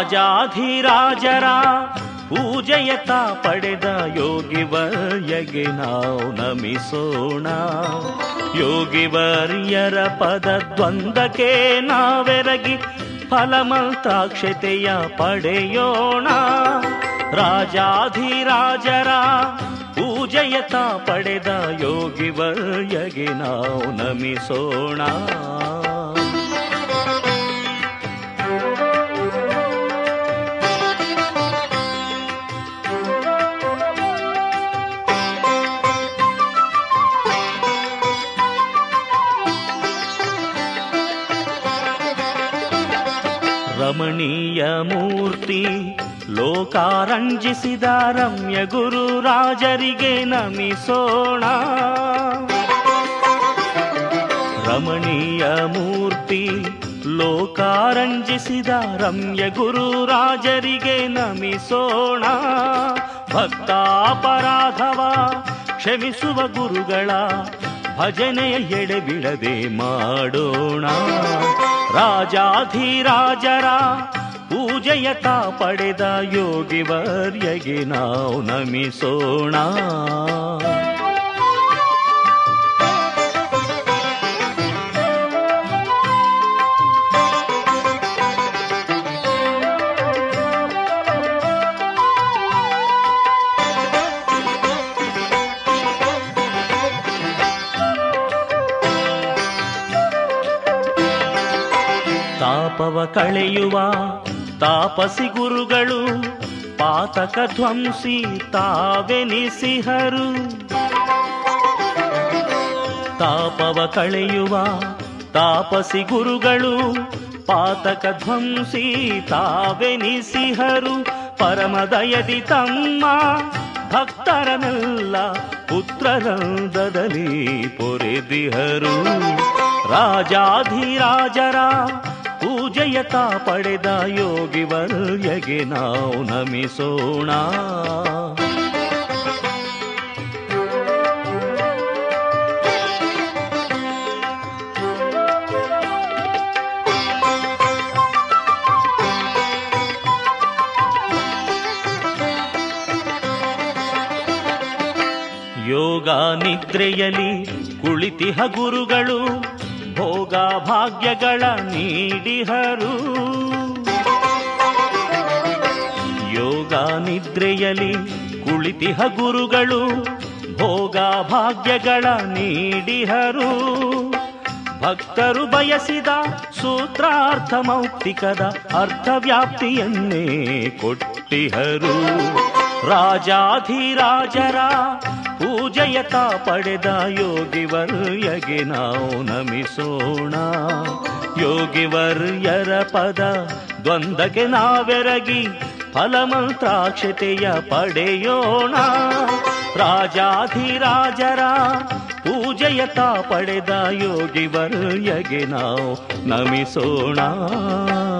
ರಾಜಾಧಿರಾಜರ ಪೂಜೆಯತ ಪಡೆದ ಯೋಗಿವರ್ಯಗೆ ನಾವು ನಮಿಸೋಣ ಯೋಗಿವರ್ಯರ ಪದ ದ್ವಂದ್ವಕ್ಕೆ ನಾವೆರಗಿ ಫಲಮಂತ್ರಾಕ್ಷತೆಯ ಪಡೆಯೋಣ ರಾಜಾಧಿರಾಜರ ಪೂಜೆಯತ ಪಡೆದ ಯೋಗಿವರ್ಯಗೆ ನಾವು ನಮಿಸೋಣ ರಮಣೀಯ ಮೂರ್ತಿ ಲೋಕಾರಂಜಿಸಿದ ರಮ್ಯ ಗುರು ರಾಜರಿಗೆ ನಮಿಸೋಣ ರಮಣೀಯ ಮೂರ್ತಿ ಲೋಕಾರಂಜಿಸಿದ ರಮ್ಯ ಗುರು ರಾಜರಿಗೆ ನಮಿಸೋಣ ಭಕ್ತಾಪರಾಧವ ಕ್ಷಮಿಸುವ ಗುರುಗಳ ಭಜನೆಯ ಎಡೆಬಿಡದೆ ಮಾಡೋಣ ರಾಜಾಧಿರಾಜರ ಪೂಜೆಯತ ಪಡೆದ ಯೋಗಿವರ್ಯಗೆ ನಾವು ನಮಿಸೋಣ ತಾಪವ ಕಳೆಯುವ ತಾಪಸಿ ಗುರುಗಳು ಪಾತಕ ಧ್ವಂಸಿ ತಾವೆನಿಸಿಹರು ತಾಪವ ಕಳೆಯುವ ತಾಪಸಿ ಗುರುಗಳು ಪಾತಕ ಧ್ವಂಸಿ ತಾವೆನಿಸಿಹರು ಪರಮದಯದಿ ತಮ್ಮ ಭಕ್ತರನೆಲ್ಲ ಪುತ್ರರಂದದಲ್ಲಿ ಪೊರೆದಿಹರು ರಾಜಾಧಿರಾಜರ ಪೂಜೆಯತ ಪಡೆದ ಯೋಗಿವರ್ಯಗೆ ನಾವು ನಮಿಸೋಣ ಯೋಗ ನಿದ್ರೆಯಲಿ ಕುಳಿತಿಹ ಗುರುಗಳು ಭೋಗ ಭಾಗ್ಯಗಳ ನೀಡಿಹರು ಯೋಗ ನಿದ್ರೆಯಲಿ ಕುಳಿತಿಹ ಗುರುಗಳು ಭೋಗ ಭಾಗ್ಯಗಳ ನೀಡಿಹರು ಭಕ್ತರು ಬಯಸಿದ ಸೂತ್ರಾರ್ಥ ಮೌಕ್ತಿಕದ ಅರ್ಥವ್ಯಾಪ್ತಿಯನ್ನೇ ಕೊಟ್ಟಿಹರು ರಾಜಾಧಿರಾಜರ ಪೂಜೆಯತ ಪಡೆದ ಯೋಗಿವರ್ಯಗೆ ನಾವು ನಮಿಸೋಣ ಯೋಗಿವರ್ಯರ ಪದ ದ್ವಂದ್ವಕ್ಕೆ ನಾವೆರಗಿ ಫಲಮಂತ್ರಾಕ್ಷತೆಯ ಪಡೆಯೋಣ ರಾಜಾಧಿರಾಜರ ಪೂಜೆಯತ ಪಡೆದ ಯೋಗಿವರ್ಯಗೆ ನಾವು ನಮಿಸೋಣ